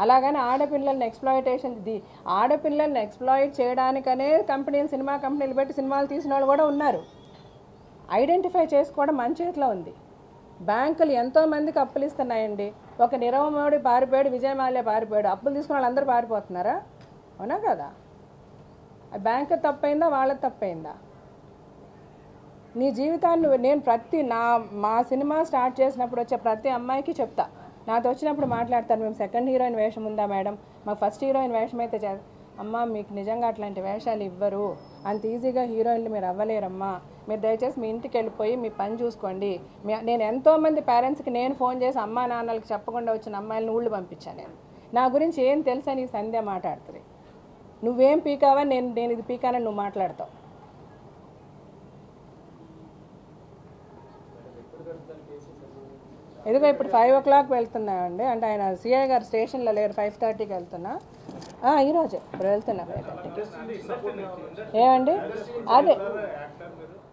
అలాగని ఆడపిల్లల్ని exploitation the ఆడపిల్లల్ని ఎక్స్ప్లాయిట్ చేయడానికనే కంపెనీలు సినిమా కంపెనీలు పెట్టి సినిమాలు తీసిన వాళ్ళు కూడా ఉన్నారు ఐడెంటిఫై చేసుకోవడం మన చేతిలో ఉంది బ్యాంకులు ఎంతో మందికి అప్పులు ఇస్తున్నాయండి ఒక నిరవమోడి పారిపోయాడు విజయమాల్య పారిపోయాడు అప్పులు తీసుకున్న వాళ్ళందరూ పారిపోతున్నారా అవునా కదా ఆ బ్యాంకు తప్పైందా వాళ్ళ తప్పైందా నీ జీవితాన్ని నువ్వు- నేను ప్రతి నా మా సినిమా స్టార్ట్ చేసినప్పుడు వచ్చే ప్రతి అమ్మాయికి చెప్తా నాతో వచ్చినప్పుడు మాట్లాడతారు మేము సెకండ్ హీరోయిన్ వేషం ఉందా మేడం మాకు ఫస్ట్ హీరోయిన్ వేషం అయితే చే అమ్మ మీకు నిజంగా అట్లాంటి వేషాలు ఇవ్వరు అంత ఈజీగా హీరోయిన్లు మీరు అవ్వలేరమ్మా మీరు దయచేసి మీ ఇంటికి వెళ్ళిపోయి మీ పని చూసుకోండి మీ నేను ఎంతోమంది పేరెంట్స్కి నేను ఫోన్ చేసి అమ్మా నాన్నలకి చెప్పకుండా వచ్చిన అమ్మాయిలను ఊళ్ళు పంపించాను నేను నా గురించి ఏం తెలుసని ఈ సంధ్య మాట్లాడుతుంది నువ్వేం పీకావా నేను నేను ఇది పీకానని నువ్వు మాట్లాడతావు ఇదిగో ఇప్పుడు ఫైవ్ ఓ క్లాక్ వెళ్తున్నామండి అంటే ఆయన సిఐ గారు స్టేషన్లో లేరు ఫైవ్ థర్టీకి వెళ్తున్నా ఆ, ఈరోజే ఇప్పుడు వెళ్తున్నా ఫైవ్ థర్టీకి ఏమండి అదే యాక్టర్ మీరు